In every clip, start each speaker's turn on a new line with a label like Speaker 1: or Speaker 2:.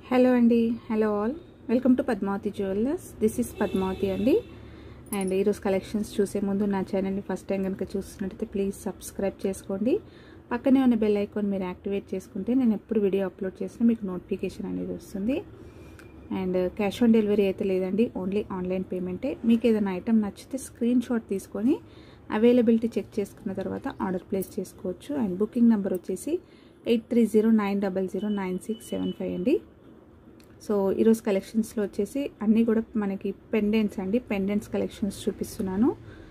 Speaker 1: hello అండి hello all welcome to Padmavathi jewellers this is Padmavathi అండి and ఈరోజు కలెక్షన్స్ చూసే ముందు నా ఛానల్ని ఫస్ట్ టైం కనుక చూస్తున్నట్టయితే ప్లీజ్ సబ్స్క్రైబ్ చేసుకోండి పక్కనే ఉన్న బెల్ ఐకాన్ మీరు యాక్టివేట్ చేసుకుంటే నేను ఎప్పుడు వీడియో అప్లోడ్ చేసినా మీకు నోటిఫికేషన్ అనేది వస్తుంది అండ్ క్యాష్ ఆన్ డెలివరీ అయితే లేదండి ఓన్లీ ఆన్లైన్ పేమెంటే మీకు ఏదైనా ఐటెం నచ్చితే స్క్రీన్ షాట్ తీసుకొని అవైలబిలిటీ చెక్ చేసుకున్న తర్వాత ఆర్డర్ ప్లేస్ చేసుకోవచ్చు అండ్ బుకింగ్ నెంబర్ వచ్చేసి eight three zero nine double zero nine six seven five అండి సో ఈరోజు కలెక్షన్స్లో వచ్చేసి అన్నీ కూడా మనకి పెండెంట్స్ అండి పెండెంట్స్ కలెక్షన్స్ చూపిస్తున్నాను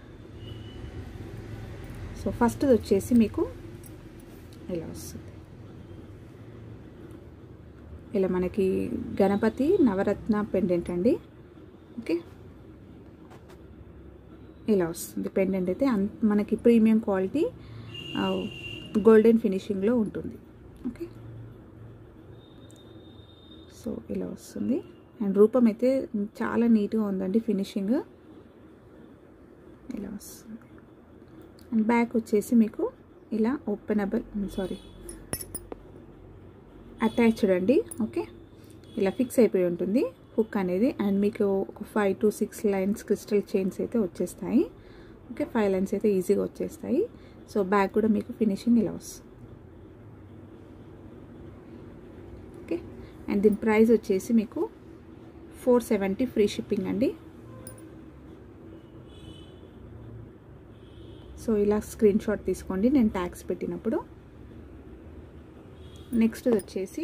Speaker 1: సో ఫస్ట్ వచ్చేసి మీకు ఇలా వస్తుంది ఇలా మనకి గణపతి నవరత్న పెండెంట్ అండి ఓకే ఇలా వస్తుంది పెండెంట్ అయితే మనకి ప్రీమియం క్వాలిటీ గోల్డెన్ ఫినిషింగ్లో ఉంటుంది ఓకే సో ఇలా వస్తుంది అండ్ రూపం అయితే చాలా నీట్గా ఉందండి ఫినిషింగ్ ఇలా వస్తుంది అండ్ బ్యాక్ వచ్చేసి మీకు ఇలా ఓపెనబుల్ సారీ అటాచ్డ్ అండి ఓకే ఇలా ఫిక్స్ అయిపోయి ఉంటుంది హుక్ అనేది అండ్ మీకు ఒక five to six lines crystal chains అయితే వచ్చేస్తాయి ఓకే ఫైవ్ లైన్స్ అయితే ఈజీగా వచ్చేస్తాయి సో బ్యాక్ కూడా మీకు ఫినిషింగ్ ఇలా వస్తుంది ఓకే అండ్ దీని ప్రైస్ వచ్చేసి మీకు ఫోర్ సెవెంటీ ఫ్రీ షిప్పింగ్ అండి సో ఇలా స్క్రీన్ షాట్ తీసుకోండి నేను ట్యాక్స్ పెట్టినప్పుడు నెక్స్ట్ వచ్చేసి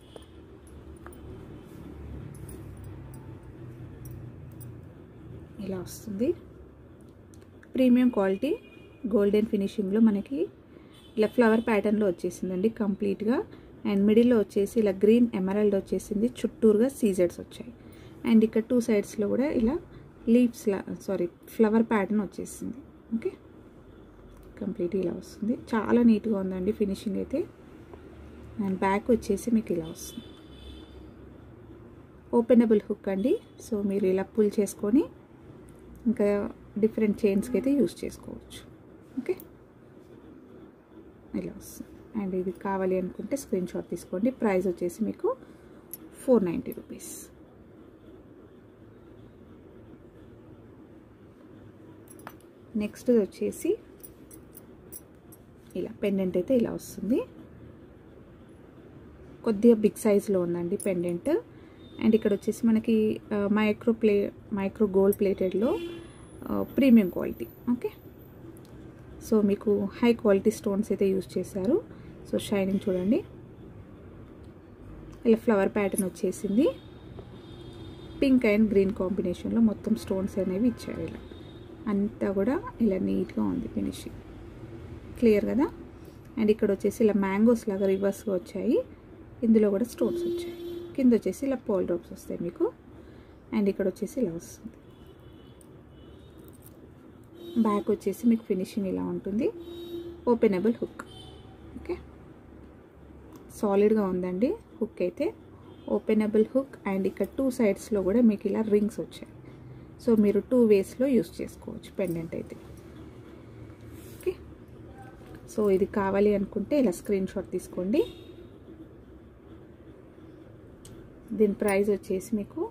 Speaker 1: ఇలా వస్తుంది ప్రీమియం క్వాలిటీ గోల్డెన్ ఫినిషింగ్లో మనకి ఇలా ఫ్లవర్ ప్యాటర్న్లో వచ్చేసిందండి కంప్లీట్గా అండ్ మిడిల్లో వచ్చేసి ఇలా గ్రీన్ ఎమరల్డ్ వచ్చేసింది చుట్టూరుగా సీజెడ్స్ వచ్చాయి అండ్ ఇక్కడ టూ సైడ్స్లో కూడా ఇలా లీవ్స్ సారీ ఫ్లవర్ ప్యాటర్న్ వచ్చేసింది ఓకే కంప్లీట్ ఇలా వస్తుంది చాలా నీట్గా ఉందండి ఫినిషింగ్ అయితే అండ్ బ్యాక్ వచ్చేసి మీకు ఇలా వస్తుంది ఓపెనబుల్ హుక్ అండి సో మీరు ఇలా పుల్ చేసుకొని ఇంకా డిఫరెంట్ చైన్స్కి అయితే యూస్ చేసుకోవచ్చు ఓకే ఇలా వస్తుంది అండ్ ఇది కావాలి అనుకుంటే స్క్రీన్ షాట్ తీసుకోండి ప్రైస్ వచ్చేసి మీకు ఫోర్ నైంటీ రూపీస్ నెక్స్ట్ వచ్చేసి ఇలా పెండెంట్ అయితే ఇలా వస్తుంది కొద్దిగా బిగ్ సైజ్లో ఉందండి పెండెంట్ అండ్ ఇక్కడ వచ్చేసి మనకి మైక్రో ప్లే మైక్రో గోల్డ్ ప్లేటెడ్లో ప్రీమియం క్వాలిటీ ఓకే సో మీకు హై క్వాలిటీ స్టోన్స్ అయితే యూజ్ చేశారు సో షైనింగ్ చూడండి ఇలా ఫ్లవర్ ప్యాటర్న్ వచ్చేసింది పింక్ అండ్ గ్రీన్ కాంబినేషన్లో మొత్తం స్టోన్స్ అనేవి ఇచ్చారు ఇలా అంతా కూడా ఇలా నీట్గా ఉంది ఫినిషింగ్ క్లియర్ కదా అండ్ ఇక్కడ వచ్చేసి ఇలా మ్యాంగోస్ లాగా రివర్స్గా వచ్చాయి ఇందులో కూడా స్టోన్స్ వచ్చాయి కింద వచ్చేసి ఇలా పోల్ డ్రాప్స్ వస్తాయి మీకు అండ్ ఇక్కడ వచ్చేసి ఇలా వస్తుంది బ్యాక్ వచ్చేసి మీకు ఫినిషింగ్ ఇలా ఉంటుంది ఓపెనబుల్ హుక్ ఓకే సాలిడ్గా ఉందండి హుక్ అయితే ఓపెనబుల్ హుక్ అండ్ ఇక్కడ టూ సైడ్స్లో కూడా మీకు ఇలా రింగ్స్ వచ్చాయి సో మీరు టూ వేస్లో యూస్ చేసుకోవచ్చు పెండెంట్ అయితే ఓకే సో ఇది కావాలి అనుకుంటే ఇలా స్క్రీన్ షాట్ తీసుకోండి దీని ప్రైస్ వచ్చేసి మీకు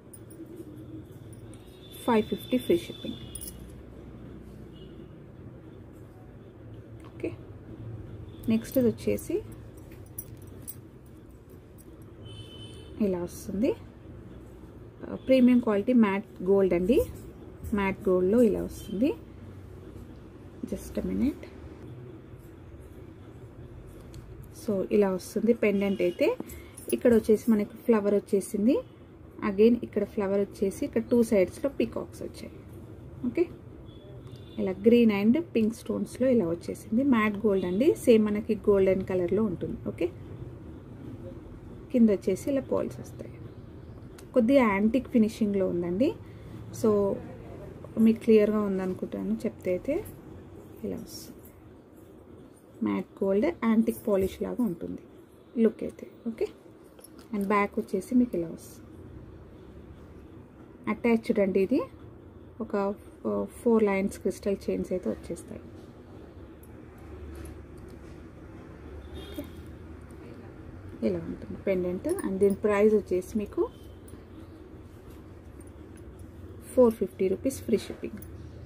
Speaker 1: five fifty free shipping okay next వచ్చేసి ఇలా వస్తుంది ప్రీమియం క్వాలిటీ మ్యాట్ గోల్డ్ అండి మ్యాట్ గోల్డ్లో ఇలా వస్తుంది జస్ట్ మినిట్ సో ఇలా వస్తుంది పెండెంట్ అయితే ఇక్కడ వచ్చేసి మనకి ఫ్లవర్ వచ్చేసింది అగైన్ ఇక్కడ ఫ్లవర్ వచ్చేసి ఇక్కడ టూ సైడ్స్లో పీకాక్స్ వచ్చాయి ఓకే ఇలా గ్రీన్ అండ్ పింక్ స్టోన్స్లో ఇలా వచ్చేసింది మ్యాట్ గోల్డ్ అండి సేమ్ మనకి గోల్డెన్ కలర్లో ఉంటుంది ఓకే కింద వచ్చేసి ఇలా పోల్స్ వస్తాయి కొద్దిగా యాంటిక్ ఫినిషింగ్లో ఉందండి సో మీకు క్లియర్గా ఉందనుకుంటాను చెప్తే అయితే ఇలా వస్తుంది మ్యాట్ గోల్డ్ యాంటిక్ పాలిష్ లాగా ఉంటుంది లుక్ అయితే ఓకే అండ్ బ్యాక్ వచ్చేసి మీకు ఇలా వస్తుంది అటాచ్డ్ అండి ఇది ఒక ఫోర్ లైన్స్ క్రిస్టల్ చైన్స్ అయితే వచ్చేస్తాయి ఇలా ఉంటుంది పెండెంట్ అండ్ దీని ప్రైస్ వచ్చేసి మీకు four fifty rupees free shipping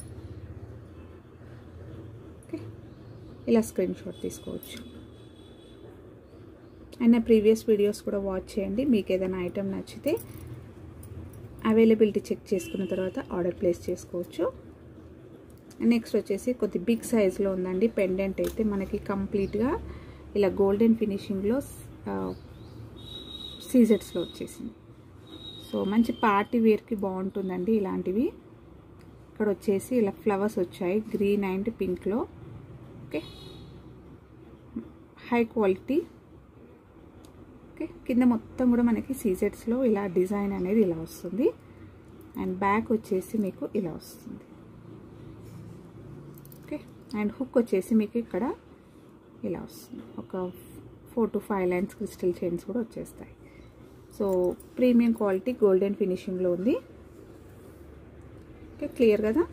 Speaker 1: okay ఇలా స్క్రీన్ షాట్ తీసుకోవచ్చు అండ్ నా ప్రీవియస్ వీడియోస్ కూడా వాచ్ చేయండి మీకు ఏదైనా ఐటెం నచ్చితే అవైలబిలిటీ చెక్ చేసుకున్న తర్వాత ఆర్డర్ ప్లేస్ చేసుకోవచ్చు నెక్స్ట్ వచ్చేసి కొద్ది బిగ్ సైజులో ఉందండి పెండెంట్ అయితే మనకి కంప్లీట్గా ఇలా గోల్డెన్ ఫినిషింగ్లో సీజెట్స్లో వచ్చేసింది సో మంచి పార్టీ వేర్కి బాగుంటుందండి ఇలాంటివి ఇక్కడ వచ్చేసి ఇలా ఫ్లవర్స్ వచ్చాయి గ్రీన్ అండ్ పింక్లో ఓకే హై క్వాలిటీ ఓకే కింద మొత్తం కూడా మనకి సీజెట్స్లో ఇలా డిజైన్ అనేది ఇలా వస్తుంది అండ్ బ్యాక్ వచ్చేసి మీకు ఇలా వస్తుంది ఓకే అండ్ హుక్ వచ్చేసి మీకు ఇక్కడ ఇలా వస్తుంది ఒక four to five lines crystal chains కూడా వచ్చేస్తాయి సో ప్రీమియం క్వాలిటీ గోల్డెన్ ఫినిషింగ్లో ఉంది ఓకే క్లియర్ కదా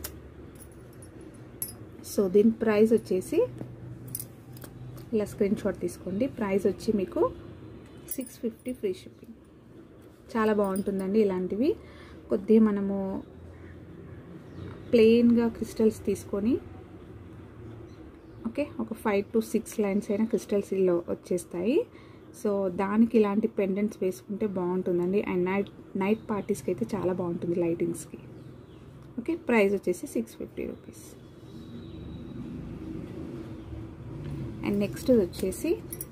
Speaker 1: సో దీని ప్రైస్ వచ్చేసి ఇలా స్క్రీన్ షాట్ తీసుకోండి ప్రైస్ వచ్చి మీకు సిక్స్ ఫిఫ్టీ ఫ్రీ షిప్పింగ్ చాలా బాగుంటుందండి ఇలాంటివి కొద్దిగా మనము ప్లెయిన్గా క్రిస్టల్స్ తీసుకొని ఓకే ఒక ఫైవ్ టు సిక్స్ లైన్స్ అయినా క్రిస్టల్స్ ఇలా వచ్చేస్తాయి సో దానికి ఇలాంటి పెండెంట్స్ వేసుకుంటే బాగుంటుందండి అండ్ నైట్ నైట్ పార్టీస్కి అయితే చాలా బాగుంటుంది లైటింగ్స్కి ఓకే ప్రైస్ వచ్చేసి six fifty rupees and next వచ్చేసి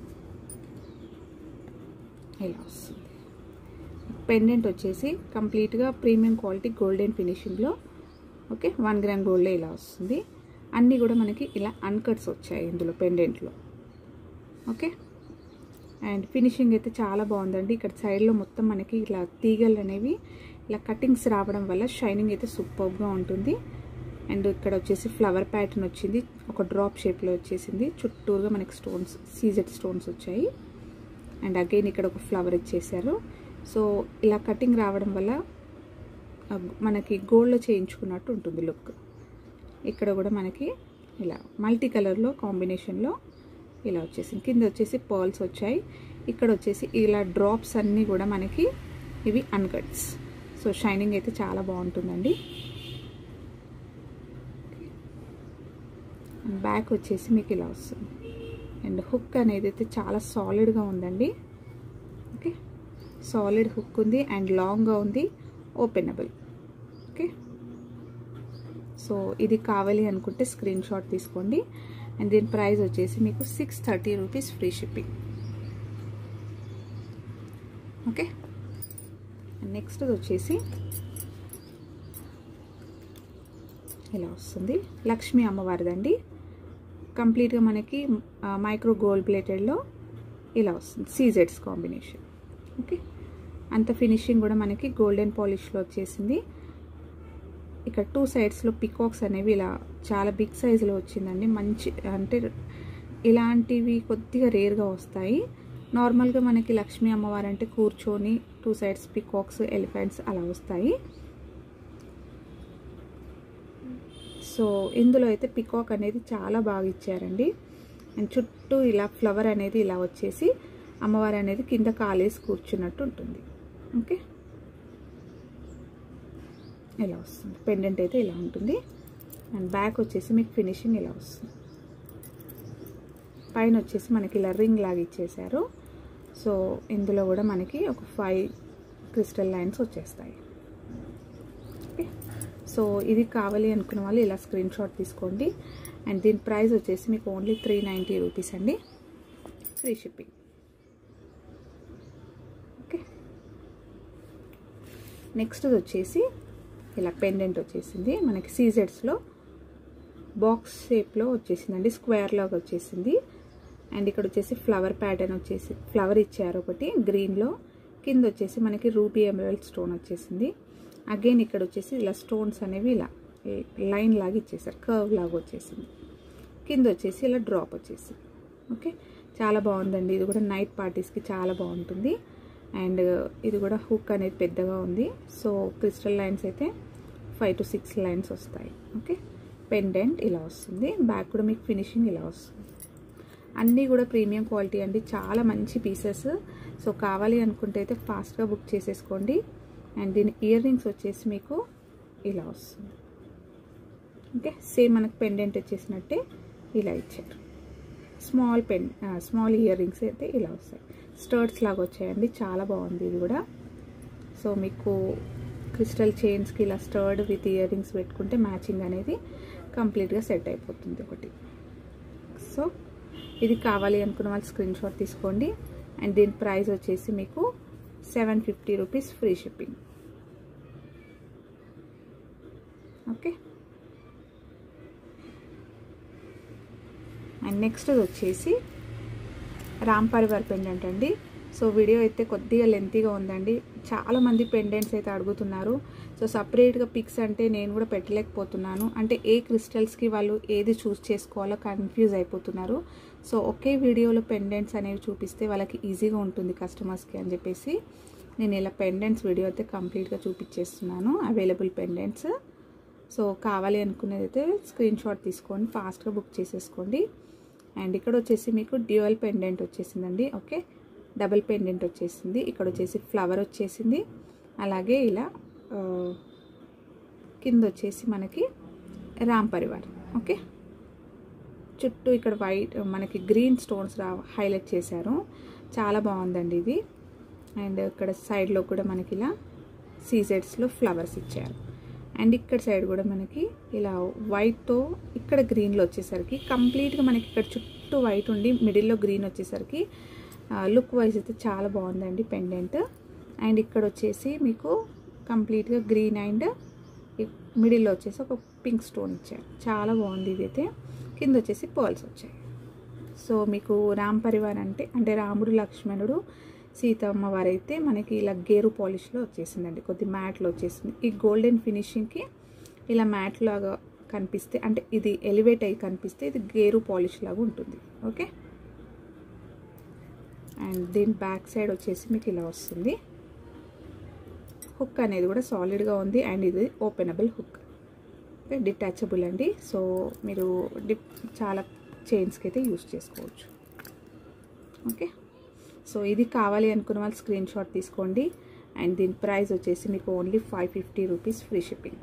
Speaker 1: ఇలా వస్తుంది పెండెంట్ వచ్చేసి కంప్లీట్గా ప్రీమియం క్వాలిటీ గోల్డెన్ ఫినిషింగ్లో ఓకే వన్ గ్రామ్ గోల్డ్ ఇలా వస్తుంది అన్నీ కూడా మనకి ఇలా అన్కట్స్ వచ్చాయి ఇందులో పెండెంట్లో ఓకే అండ్ ఫినిషింగ్ అయితే చాలా బాగుందండి ఇక్కడ సైడ్లో మొత్తం మనకి ఇలా తీగలు అనేవి ఇలా కటింగ్స్ రావడం వల్ల షైనింగ్ అయితే సూపర్గా ఉంటుంది అండ్ ఇక్కడ వచ్చేసి ఫ్లవర్ ప్యాటర్న్ వచ్చింది ఒక డ్రాప్ షేప్లో వచ్చేసింది చుట్టూరుగా మనకి స్టోన్స్ సీజెడ్ స్టోన్స్ వచ్చాయి అండ్ అగైన్ ఇక్కడ ఒక ఫ్లవర్ ఇచ్చేసారు సో ఇలా కటింగ్ రావడం వల్ల మనకి గోల్డ్లో చేయించుకున్నట్టు ఉంటుంది లుక్ ఇక్కడ కూడా మనకి ఇలా మల్టీ కలర్లో కాంబినేషన్లో ఇలా వచ్చేసింది కింద వచ్చేసి పర్ల్స్ వచ్చాయి ఇక్కడ వచ్చేసి ఇలా డ్రాప్స్ అన్నీ కూడా మనకి ఇవి అన్కట్స్ సో షైనింగ్ అయితే చాలా బాగుంటుందండి బ్యాక్ వచ్చేసి మీకు ఇలా వస్తుంది అండ్ హుక్ అనేది అయితే చాలా సాలిడ్గా ఉందండి ఓకే సాలిడ్ హుక్ ఉంది అండ్ లాంగ్గా ఉంది ఓపెనబుల్ ఓకే సో ఇది కావాలి అనుకుంటే స్క్రీన్ షాట్ తీసుకోండి అండ్ దీని ప్రైస్ వచ్చేసి మీకు six thirty rupees free shipping okay next వచ్చేసి ఇలా వస్తుంది లక్ష్మీ అమ్మవారిదండి కంప్లీట్గా మనకి మైక్రో గోల్డ్ ప్లేటెడ్లో ఇలా వస్తుంది సీజెడ్స్ కాంబినేషన్ ఓకే అంత ఫినిషింగ్ కూడా మనకి గోల్డెన్ పాలిష్లో వచ్చేసింది ఇక్కడ టూ సైడ్స్లో పికాక్స్ అనేవి ఇలా చాలా బిగ్ సైజులో వచ్చిందండి మంచి అంటే ఇలాంటివి కొద్దిగా రేర్గా వస్తాయి నార్మల్గా మనకి లక్ష్మీ అమ్మవారు అంటే కూర్చొని టూ సైడ్స్ పికాక్స్ ఎలిఫెంట్స్ అలా వస్తాయి సో ఇందులో అయితే పికాక్ అనేది చాలా బాగా ఇచ్చారండి అండ్ చుట్టూ ఇలా ఫ్లవర్ అనేది ఇలా వచ్చేసి అమ్మవారు అనేది కింద కాలేసి కూర్చున్నట్టు ఉంటుంది ఓకే ఇలా వస్తుంది పెండెంట్ అయితే ఇలా ఉంటుంది అండ్ బ్యాక్ వచ్చేసి మీకు ఫినిషింగ్ ఇలా వస్తుంది పైన వచ్చేసి మనకి ఇలా రింగ్ లాగా ఇచ్చేసారు సో ఇందులో కూడా మనకి ఒక ఫైవ్ క్రిస్టల్ లైన్స్ వచ్చేస్తాయి ఓకే సో ఇది కావాలి అనుకున్న వాళ్ళు ఇలా స్క్రీన్ షాట్ తీసుకోండి అండ్ దీని ప్రైస్ వచ్చేసి మీకు ఓన్లీ త్రీ నైంటీ రూపీస్ అండి ఫ్రీ షిప్పింగ్ ఓకే నెక్స్ట్ వచ్చేసి ఇలా పెండెంట్ వచ్చేసింది మనకి సీజెడ్స్లో బాక్స్ షేప్లో వచ్చేసిందండి స్క్వేర్ లాగా వచ్చేసింది అండ్ ఇక్కడ వచ్చేసి ఫ్లవర్ ప్యాటర్న్ వచ్చేసి ఫ్లవర్ ఇచ్చారు ఒకటి గ్రీన్లో కింద వచ్చేసి మనకి రూబీ ఎమరల్డ్ స్టోన్ వచ్చేసింది అగైన్ ఇక్కడ వచ్చేసి ఇలా స్టోన్స్ అనేవి ఇలా లైన్ లాగా ఇచ్చేసారు కర్వ్ లాగా వచ్చేసింది కింద వచ్చేసి ఇలా డ్రాప్ వచ్చేసింది ఓకే చాలా బాగుందండి ఇది కూడా నైట్ పార్టీస్కి చాలా బాగుంటుంది అండ్ ఇది కూడా హుక్ అనేది పెద్దగా ఉంది సో క్రిస్టల్ లైన్స్ అయితే ఫైవ్ టు సిక్స్ లైన్స్ వస్తాయి ఓకే పెండెంట్ ఇలా వస్తుంది బ్యాక్ కూడా మీకు ఫినిషింగ్ ఇలా వస్తుంది అన్నీ కూడా ప్రీమియం క్వాలిటీ అండి చాలా మంచి పీసెస్ సో కావాలి అనుకుంటే అయితే ఫాస్ట్గా బుక్ చేసేసుకోండి అండ్ దీని ఇయర్ రింగ్స్ వచ్చేసి మీకు ఇలా వస్తుంది ఓకే సేమ్ మనకు పెండెంట్ వచ్చేసినట్టే ఇలా ఇచ్చారు small pen small earrings అయితే ఇలా వస్తాయి స్టర్ట్స్ లాగా వచ్చాయండి చాలా బాగుంది ఇది కూడా సో మీకు క్రిస్టల్ చైన్స్కి ఇలా స్టర్డ్ విత్ ఇయర్ రింగ్స్ పెట్టుకుంటే మ్యాచింగ్ అనేది కంప్లీట్గా సెట్ అయిపోతుంది ఒకటి సో ఇది కావాలి అనుకున్న వాళ్ళు స్క్రీన్ షాట్ తీసుకోండి అండ్ దీని ప్రైస్ వచ్చేసి మీకు seven fifty rupees free shipping okay and next వచ్చేసి రామ్ పరివార్ పెండెంట్ అండి సో వీడియో అయితే కొద్దిగా లెంతీగా ఉందండి చాలామంది పెండెంట్స్ అయితే అడుగుతున్నారు సో సపరేట్గా పిక్స్ అంటే నేను కూడా పెట్టలేకపోతున్నాను అంటే ఏ క్రిస్టల్స్కి వాళ్ళు ఏది చూస్ చేసుకోవాలో కన్ఫ్యూజ్ అయిపోతున్నారు సో ఒకే వీడియోలో పెండెంట్స్ అనేవి చూపిస్తే వాళ్ళకి ఈజీగా ఉంటుంది కస్టమర్స్కి అని చెప్పేసి నేను ఇలా పెండెంట్స్ వీడియో అయితే కంప్లీట్గా చూపించేస్తున్నాను అవైలబుల్ పెండెంట్స్ సో కావాలి అనుకునేది అయితే స్క్రీన్ షాట్ తీసుకొని ఫాస్ట్గా బుక్ చేసేసుకోండి అండ్ ఇక్కడ వచ్చేసి మీకు డ్యూయల్ పెండెంట్ వచ్చేసిందండి ఓకే డబుల్ పెండెంట్ వచ్చేసింది ఇక్కడ వచ్చేసి ఫ్లవర్ వచ్చేసింది అలాగే ఇలా కింద వచ్చేసి మనకి రామ్ పరివార్ ఓకే చుట్టూ ఇక్కడ వైట్ మనకి గ్రీన్ స్టోన్స్ రా హైలైట్ చేశారు చాలా బాగుందండి ఇది అండ్ ఇక్కడ సైడ్లో కూడా మనకి ఇలా సీజెడ్స్లో ఫ్లవర్స్ ఇచ్చారు అండ్ ఇక్కడ సైడ్ కూడా మనకి ఇలా వైట్తో ఇక్కడ గ్రీన్లో వచ్చేసరికి కంప్లీట్గా మనకి ఇక్కడ చుట్టూ వైట్ ఉండి మిడిల్లో గ్రీన్ వచ్చేసరికి లుక్ వైజ్ అయితే చాలా బాగుందండి పెండెంట్ అండ్ ఇక్కడ వచ్చేసి మీకు కంప్లీట్గా గ్రీన్ అండ్ మిడిల్లో వచ్చేసి ఒక పింక్ స్టోన్ ఇచ్చారు చాలా బాగుంది ఇది అయితే కింద వచ్చేసి పర్ల్స్ వచ్చాయి సో మీకు రామ్ పరివార్ అంటే అంటే రాముడు లక్ష్మణుడు సీతమ్మ వారైతే మనకి ఇలా గేరు పాలిష్లో వచ్చేసిందండి కొద్ది మ్యాట్లో వచ్చేసింది ఈ గోల్డెన్ ఫినిషింగ్కి ఇలా మ్యాట్ లాగా కనిపిస్తే అంటే ఇది ఎలివేట్ అయ్యి కనిపిస్తే ఇది గేరు పాలిష్ లాగా ఉంటుంది ఓకే అండ్ దీని బ్యాక్ సైడ్ వచ్చేసి మీకు ఇలా వస్తుంది హుక్ అనేది కూడా సాలిడ్గా ఉంది అండ్ ఇది ఓపెనబుల్ హుక్ ఓకే డిటాచబుల్ అండి సో మీరు డిప్ చాలా చైన్స్కి అయితే యూస్ చేసుకోవచ్చు ఓకే సో ఇది కావాలి అనుకున్న వాళ్ళు స్క్రీన్ షాట్ తీసుకోండి అండ్ దీని ప్రైస్ వచ్చేసి మీకు only five fifty rupees free shipping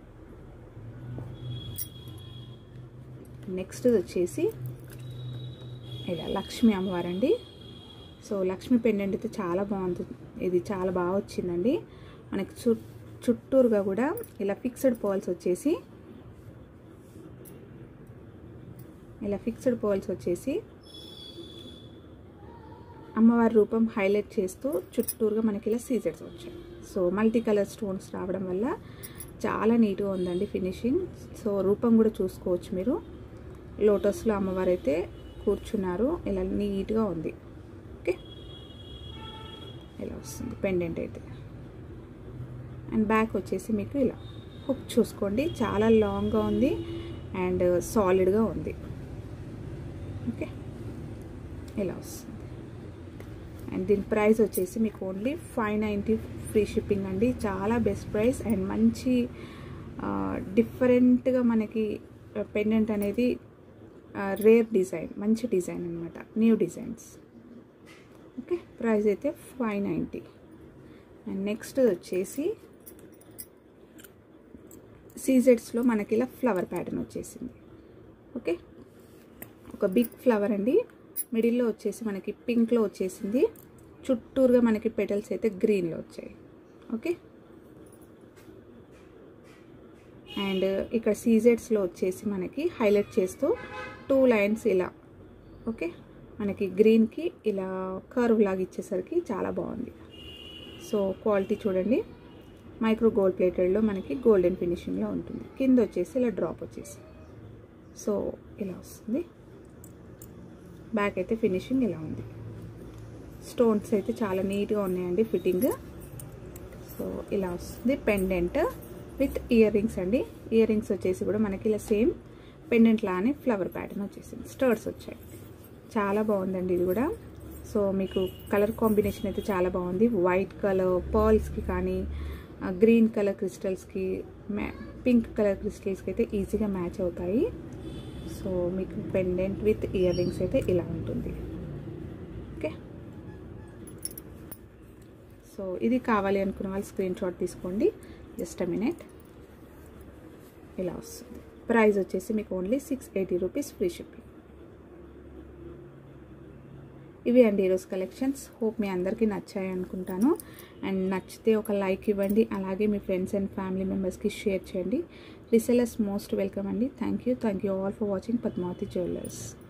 Speaker 1: next వచ్చేసి ఇలా లక్ష్మీ అమ్మవారండి సో లక్ష్మీ పెండెంట్ అయితే చాలా బాగుంది ఇది చాలా బాగా వచ్చిందండి మనకి చు చుట్టూరుగా కూడా ఇలా ఫిక్స్డ్ పోల్స్ వచ్చేసి ఇలా ఫిక్స్డ్ పోల్స్ వచ్చేసి అమ్మవారి రూపం హైలైట్ చేస్తూ చుట్టూరుగా మనకి ఇలా సీజర్స్ వచ్చాయి సో మల్టీ కలర్ స్టోన్స్ రావడం వల్ల చాలా నీట్గా ఉందండి ఫినిషింగ్ సో రూపం కూడా చూసుకోవచ్చు మీరు లోటస్లో అమ్మవారు అయితే కూర్చున్నారు ఇలా నీట్గా ఉంది ఓకే ఇలా వస్తుంది పెండెంట్ అయితే అండ్ బ్యాక్ వచ్చేసి మీకు ఇలా హుక్ చూసుకోండి చాలా లాంగ్గా ఉంది అండ్ సాలిడ్గా ఉంది ఓకే ఇలా వస్తుంది అండ్ దీని ప్రైస్ వచ్చేసి మీకు only five ninety free shipping అండి చాలా బెస్ట్ ప్రైస్ అండ్ మంచి డిఫరెంట్గా మనకి పెండెంట్ అనేది రేర్ డిజైన్ మంచి డిజైన్ అనమాట న్యూ డిజైన్స్ ఓకే ప్రైస్ అయితే ఫైవ్ నైంటీ అండ్ నెక్స్ట్ వచ్చేసి సీజెడ్స్లో మనకి ఇలా ఫ్లవర్ ప్యాటర్న్ వచ్చేసింది ఓకే ఒక బిగ్ ఫ్లవర్ అండి మిడిల్లో వచ్చేసి మనకి పింక్లో వచ్చేసింది చుట్టూరుగా మనకి పెటల్స్ అయితే గ్రీన్లో వచ్చాయి ఓకే అండ్ ఇక్కడ సీజెడ్స్లో వచ్చేసి మనకి హైలైట్ చేస్తూ టూ లైన్స్ ఇలా ఓకే మనకి గ్రీన్కి ఇలా కర్వ్ లాగా ఇచ్చేసరికి చాలా బాగుంది సో క్వాలిటీ చూడండి మైక్రో గోల్డ్ ప్లేటెడ్లో మనకి గోల్డెన్ ఫినిషింగ్లో ఉంటుంది కింద వచ్చేసి ఇలా డ్రాప్ వచ్చేసి సో ఇలా వస్తుంది బ్యాక్ అయితే ఫినిషింగ్ ఇలా ఉంది స్టోన్స్ అయితే చాలా నీట్గా ఉన్నాయండి ఫిట్టింగ్ సో ఇలా వస్తుంది పెండెంట్ విత్ ఇయర్ రింగ్స్ అండి ఇయర్ రింగ్స్ వచ్చేసి కూడా మనకి ఇలా సేమ్ పెండెంట్ లానే ఫ్లవర్ ప్యాటర్న్ వచ్చేసింది స్టర్ట్స్ వచ్చాయి చాలా బాగుందండి ఇది కూడా సో మీకు కలర్ కాంబినేషన్ అయితే చాలా బాగుంది వైట్ కలర్ పర్ల్స్కి కానీ గ్రీన్ కలర్ క్రిస్టల్స్కి మ్యా పింక్ కలర్ క్రిస్టల్స్కి అయితే ఈజీగా మ్యాచ్ అవుతాయి సో మీకు పెండెంట్ విత్ ఇయర్ రింగ్స్ అయితే ఇలా ఉంటుంది ఓకే సో ఇది కావాలి అనుకున్న వాళ్ళు స్క్రీన్ షాట్ తీసుకోండి జస్ట్ అ మినిట్ ఇలా వస్తుంది ప్రైస్ వచ్చేసి మీకు only six eighty rupees free shipping ఇవి అండి ఈరోజు కలెక్షన్స్ హోప్ మీ అందరికీ నచ్చాయి అనుకుంటాను అండ్ నచ్చితే ఒక లైక్ ఇవ్వండి అలాగే మీ ఫ్రెండ్స్ అండ్ ఫ్యామిలీ మెంబర్స్కి షేర్ చేయండి రిసెలర్స్ మోస్ట్ వెల్కమ్ అండి thank you thank you all for watching Padmavathi jewellers